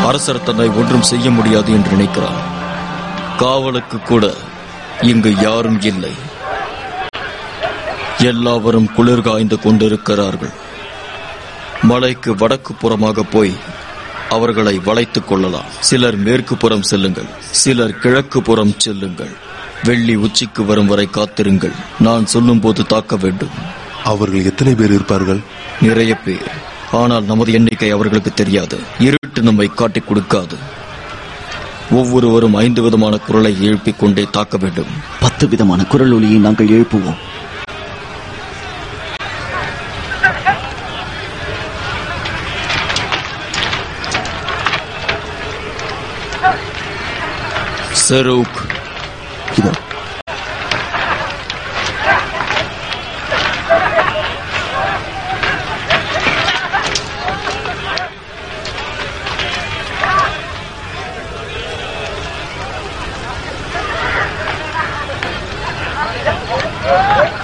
அரசர் தன்னை ஒன்றும் செய்ய முடியாது என்று நினைக்கிறான் காவலுக்கு கூட இங்கு யாரும் இல்லை எல்லாவரும் குளிர் காய்ந்து கொண்டிருக்கிறார்கள் மலைக்கு வடக்கு புறமாக போய் அவர்களை வளைத்துக் கொள்ளலாம் சிலர் மேற்கு புறம் செல்லுங்கள் சிலர் கிழக்கு புறம் செல்லுங்கள் வெள்ளி உச்சிக்கு வரும் வரை காத்திருங்கள் நான் சொல்லும்போது தாக்க வேண்டும் அவர்கள் எத்தனை பேர் இருப்பார்கள் நிறைய பேர் ஆனால் நமது எண்ணிக்கை அவர்களுக்கு தெரியாது இருட்டு நம்மை காட்டிக் கொடுக்காது ஒவ்வொருவரும் ஐந்து விதமான குரலை எழுப்பிக் கொண்டே தாக்க வேண்டும் பத்து விதமான குரல் ஒலியை நாங்கள் எழுப்புவோம் செரூக் இதோ